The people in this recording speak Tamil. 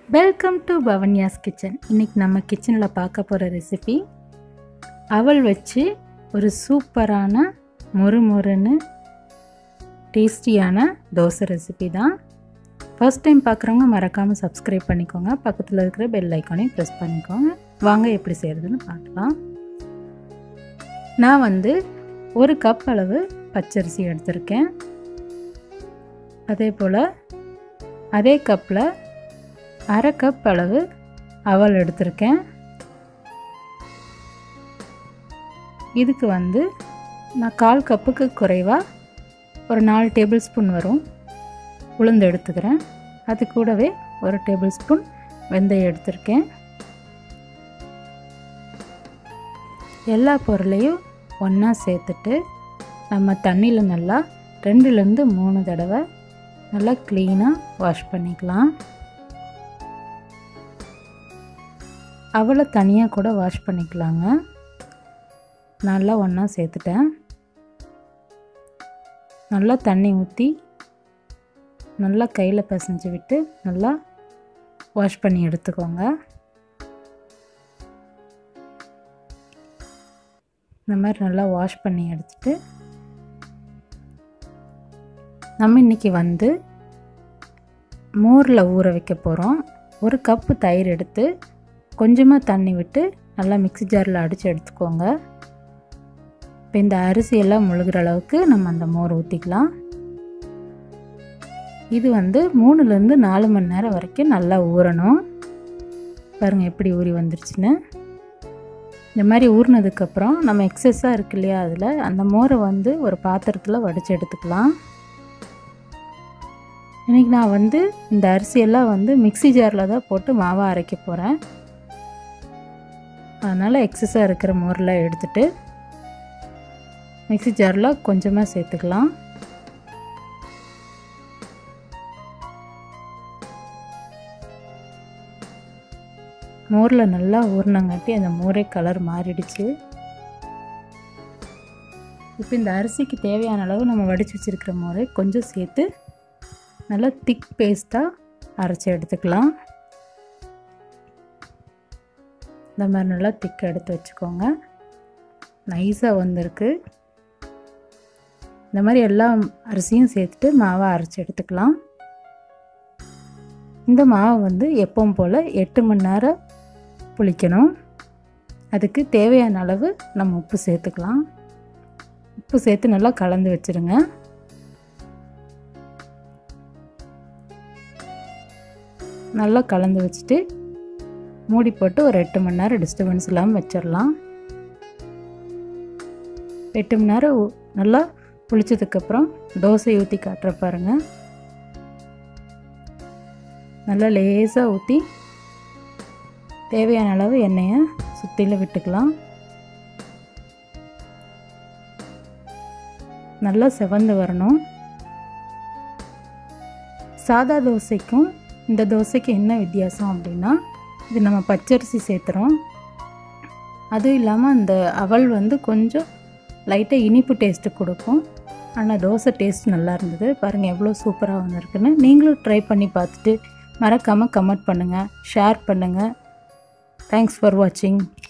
வெல்கம் டு பவன்யாஸ் கிச்சன் இன்றைக்கி நம்ம கிச்சனில் பார்க்க போகிற ரெசிபி அவல் வச்சு ஒரு சூப்பரான மொறுமொறுன்னு டேஸ்டியான தோசை ரெசிபி தான் ஃபர்ஸ்ட் டைம் பார்க்குறவங்க மறக்காமல் சப்ஸ்கிரைப் பண்ணிக்கோங்க பக்கத்தில் இருக்கிற பெல் ஐக்கானையும் ப்ரெஸ் பண்ணிக்கோங்க வாங்க எப்படி செய்கிறதுன்னு பார்க்கலாம் நான் வந்து ஒரு கப் அளவு பச்சரிசி எடுத்திருக்கேன் அதே போல் அதே கப்பில் அரை கப் அளவு அவல் எடுத்திருக்கேன் இதுக்கு வந்து நான் கால் கப்புக்கு குறைவாக ஒரு நாலு டேபிள் ஸ்பூன் வரும் உளுந்து எடுத்துக்கிறேன் அது கூடவே ஒரு டேபிள் ஸ்பூன் வெந்தயம் எடுத்திருக்கேன் எல்லா பொருளையும் ஒன்றா சேர்த்துட்டு நம்ம தண்ணியில் நல்லா ரெண்டுலேருந்து மூணு தடவை நல்லா க்ளீனாக வாஷ் பண்ணிக்கலாம் அவளை தனியாக கூட வாஷ் பண்ணிக்கலாங்க நல்லா ஒன்றா சேர்த்துட்டேன் நல்லா தண்ணி ஊற்றி நல்லா கையில் பிசைஞ்சு விட்டு நல்லா வாஷ் பண்ணி எடுத்துக்கோங்க இந்த மாதிரி நல்லா வாஷ் பண்ணி எடுத்துட்டு நம்ம இன்றைக்கி வந்து மோரில் ஊற வைக்க போகிறோம் ஒரு கப்பு தயிர் எடுத்து கொஞ்சமாக தண்ணி விட்டு நல்லா மிக்சி ஜாரில் அடித்து எடுத்துக்கோங்க இப்போ இந்த அரிசியெல்லாம் முழுகிற அளவுக்கு நம்ம அந்த மோர் ஊற்றிக்கலாம் இது வந்து மூணுலேருந்து நாலு மணி நேரம் வரைக்கும் நல்லா ஊறணும் பாருங்கள் எப்படி ஊறி வந்துருச்சுன்னு இந்த மாதிரி ஊறினதுக்கப்புறம் நம்ம எக்ஸஸாக இருக்கு இல்லையா அதில் அந்த மோரை வந்து ஒரு பாத்திரத்தில் வடித்து எடுத்துக்கலாம் இன்றைக்கி நான் வந்து இந்த அரிசியெல்லாம் வந்து மிக்சி ஜாரில் தான் போட்டு மாவை அரைக்க போகிறேன் அதனால் எக்ஸஸாக இருக்கிற மோரெலாம் எடுத்துட்டு மிக்சி ஜாரில் கொஞ்சமாக சேர்த்துக்கலாம் மோரில் நல்லா ஊறினங்காட்டி அந்த மோரே கலர் மாறிடுச்சு இப்போ இந்த அரிசிக்கு தேவையான அளவு நம்ம வடித்து வச்சுருக்கிற மோரை கொஞ்சம் சேர்த்து நல்லா திக் பேஸ்ட்டாக அரைச்சி எடுத்துக்கலாம் இந்த மாதிரி நல்லா திக் எடுத்து வச்சுக்கோங்க நைஸாக வந்திருக்கு இந்த மாதிரி எல்லா அரிசியும் சேர்த்துட்டு மாவை அரைச்சி எடுத்துக்கலாம் இந்த மாவை வந்து எப்பவும் போல் எட்டு மணி நேரம் புளிக்கணும் அதுக்கு தேவையான அளவு நம்ம உப்பு சேர்த்துக்கலாம் உப்பு சேர்த்து நல்லா கலந்து வச்சுருங்க நல்லா கலந்து வச்சுட்டு மூடி போட்டு ஒரு எட்டு மணி நேரம் டிஸ்டர்பன்ஸ் இல்லாமல் வச்சிடலாம் எட்டு மணி நேரம் நல்லா புளிச்சதுக்கப்புறம் தோசை ஊற்றி காட்டுற பாருங்கள் நல்லா லேசாக ஊற்றி தேவையான அளவு எண்ணெயை சுற்றில விட்டுக்கலாம் நல்லா செவந்து வரணும் சாதா தோசைக்கும் இந்த தோசைக்கு என்ன வித்தியாசம் அப்படின்னா இது நம்ம பச்சரிசி சேர்த்துறோம் அதுவும் இல்லாமல் அந்த அவல் வந்து கொஞ்சம் லைட்டாக இனிப்பு டேஸ்ட்டு கொடுக்கும் ஆனால் தோசை டேஸ்ட் நல்லா இருந்தது பாருங்கள் எவ்வளோ சூப்பராக வந்திருக்குன்னு நீங்களும் ட்ரை பண்ணி பார்த்துட்டு மறக்காமல் கமெண்ட் பண்ணுங்கள் ஷேர் பண்ணுங்கள் தேங்க்ஸ் ஃபார் வாட்சிங்